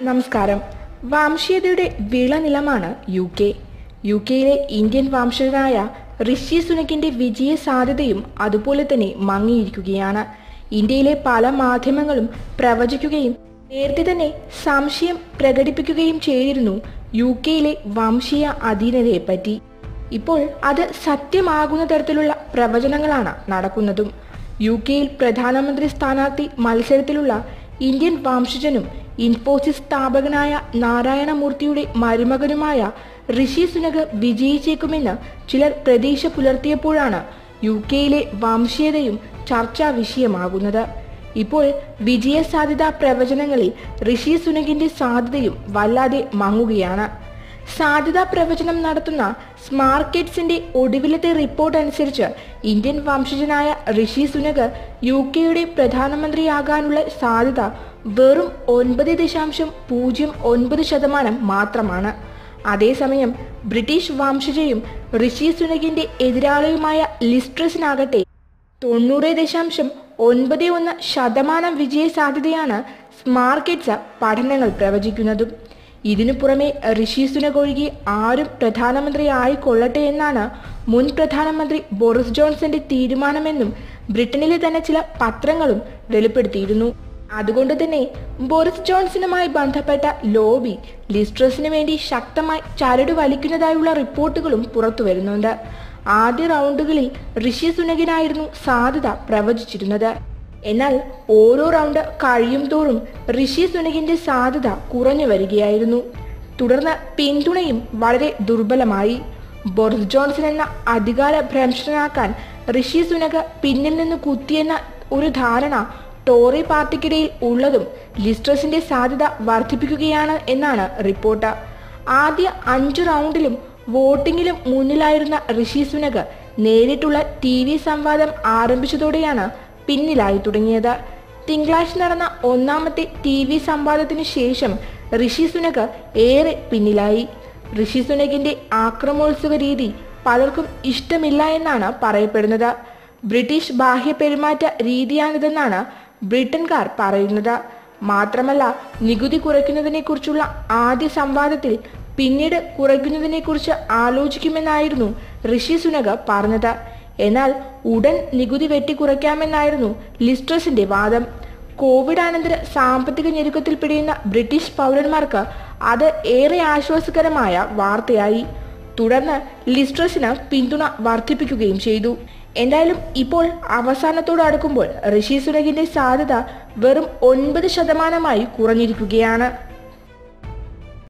നമസ്കാരം വംശീയതയുടെ വിളനിലമാണ് യു കെ യു കെയിലെ ഇന്ത്യൻ വംശജനായ ഋഷി സുനക്കിന്റെ വിജയ സാധ്യതയും അതുപോലെ തന്നെ മങ്ങിയിരിക്കുകയാണ് ഇന്ത്യയിലെ പല മാധ്യമങ്ങളും പ്രവചിക്കുകയും നേരത്തെ തന്നെ സംശയം പ്രകടിപ്പിക്കുകയും ചെയ്തിരുന്നു യു കെയിലെ വംശീയ അധീനതയെപ്പറ്റി ഇപ്പോൾ അത് സത്യമാകുന്ന തരത്തിലുള്ള പ്രവചനങ്ങളാണ് നടക്കുന്നതും യു കെയിൽ പ്രധാനമന്ത്രി സ്ഥാനാർത്ഥി മത്സരത്തിലുള്ള ഇന്ത്യൻ വംശജനും ഇൻഫോസിസ് സ്ഥാപകനായ നാരായണമൂർത്തിയുടെ മരുമകനുമായ ഋഷി സുനക് വിജയിച്ചേക്കുമെന്ന് ചിലർ പ്രതീക്ഷ പുലർത്തിയപ്പോഴാണ് യു കെയിലെ വംശീയതയും ചർച്ചാ വിഷയമാകുന്നത് ഇപ്പോൾ വിജയസാധ്യതാ പ്രവചനങ്ങളിൽ ഋഷി സുനകിന്റെ സാധ്യതയും വല്ലാതെ മങ്ങുകയാണ് സാധ്യതാ പ്രവചനം നടത്തുന്ന സ്മാർക്കറ്റ്സിന്റെ ഒടുവിലത്തെ റിപ്പോർട്ട് അനുസരിച്ച് ഇന്ത്യൻ വംശജനായ ഋഷി സുനക് യു കെയുടെ പ്രധാനമന്ത്രിയാകാനുള്ള സാധ്യത വെറും ഒൻപത് ദശാംശം പൂജ്യം ഒൻപത് ശതമാനം മാത്രമാണ് അതേസമയം ബ്രിട്ടീഷ് വംശജയും ഋഷി സുനകിന്റെ എതിരാളിയുമായ ലിസ്ട്രസിനാകട്ടെ തൊണ്ണൂറ് ദശാംശം ഒൻപത് ഒന്ന് ശതമാനം വിജയ സാധ്യതയാണ് സ്മാർക്കറ്റ്സ് പഠനങ്ങൾ പ്രവചിക്കുന്നതും ഇതിനു പുറമെ ഋഷി സുനക് ഒഴികെ ആരും പ്രധാനമന്ത്രി ആയിക്കൊള്ളട്ടെ എന്നാണ് മുൻ പ്രധാനമന്ത്രി ബോറിസ് ജോൺസന്റെ തീരുമാനമെന്നും ബ്രിട്ടനിലെ തന്നെ ചില പത്രങ്ങളും വെളിപ്പെടുത്തിയിരുന്നു അതുകൊണ്ട് തന്നെ ബോറിസ് ജോൺസണുമായി ബന്ധപ്പെട്ട ലോബി ലിസ്ട്രസിന് വേണ്ടി ശക്തമായി ചരട് വലിക്കുന്നതായുള്ള റിപ്പോർട്ടുകളും പുറത്തു വരുന്നുണ്ട് ആദ്യ റൗണ്ടുകളിൽ ഋഷി സുനകിനായിരുന്നു സാധ്യത പ്രവചിച്ചിരുന്നത് എന്നാൽ ഓരോ റൗണ്ട് കഴിയും തോറും ഋഷി സുനകിന്റെ സാധ്യത കുറഞ്ഞു വരികയായിരുന്നു തുടർന്ന് പിന്തുണയും വളരെ ദുർബലമായി ബോറിസ് ജോൺസൺ എന്ന അധികാര ഭ്രംശനാക്കാൻ ഋഷി സുനക് പിന്നിൽ നിന്ന് കുത്തിയെന്ന ഒരു ധാരണ ടോറി പാർട്ടിക്കിടയിൽ ഉള്ളതും ലിസ്ട്രസിന്റെ സാധ്യത വർദ്ധിപ്പിക്കുകയാണ് എന്നാണ് റിപ്പോർട്ട് ആദ്യ അഞ്ചു റൗണ്ടിലും വോട്ടിംഗിലും മുന്നിലായിരുന്ന ഋഷി സുനക് നേരിട്ടുള്ള ടി വി സംവാദം ആരംഭിച്ചതോടെയാണ് പിന്നിലായി തുടങ്ങിയത് തിങ്കളാഴ്ച നടന്ന ഒന്നാമത്തെ ടി വി സംവാദത്തിനു ശേഷം ഋഷി സുനക് ഏറെ പിന്നിലായി ഋഷി സുനകിന്റെ ആക്രമോത്സുക രീതി പലർക്കും ഇഷ്ടമില്ല എന്നാണ് പറയപ്പെടുന്നത് ബ്രിട്ടീഷ് ബാഹ്യ പെരുമാറ്റ രീതിയാണിതെന്നാണ് ബ്രിട്ടൻകാർ പറയുന്നത് മാത്രമല്ല നികുതി കുറയ്ക്കുന്നതിനെക്കുറിച്ചുള്ള ആദ്യ സംവാദത്തിൽ പിന്നീട് കുറയ്ക്കുന്നതിനെക്കുറിച്ച് ആലോചിക്കുമെന്നായിരുന്നു ഋഷി സുനക് പറഞ്ഞത് എന്നാൽ ഉടൻ നികുതി വെട്ടിക്കുറയ്ക്കാമെന്നായിരുന്നു ലിസ്ട്രസിന്റെ വാദം കോവിഡ് അനന്തര സാമ്പത്തിക ഞെരുക്കത്തിൽ പിടിയുന്ന ബ്രിട്ടീഷ് പൗരന്മാർക്ക് അത് ഏറെ ആശ്വാസകരമായ വാർത്തയായി തുടർന്ന് ലിസ്ട്രസിന് പിന്തുണ വർദ്ധിപ്പിക്കുകയും ചെയ്തു എന്തായാലും ഇപ്പോൾ അവസാനത്തോട് അടുക്കുമ്പോൾ ഋഷി സുനകിന്റെ സാധ്യത വെറും ഒൻപത് ശതമാനമായി കുറഞ്ഞിരിക്കുകയാണ്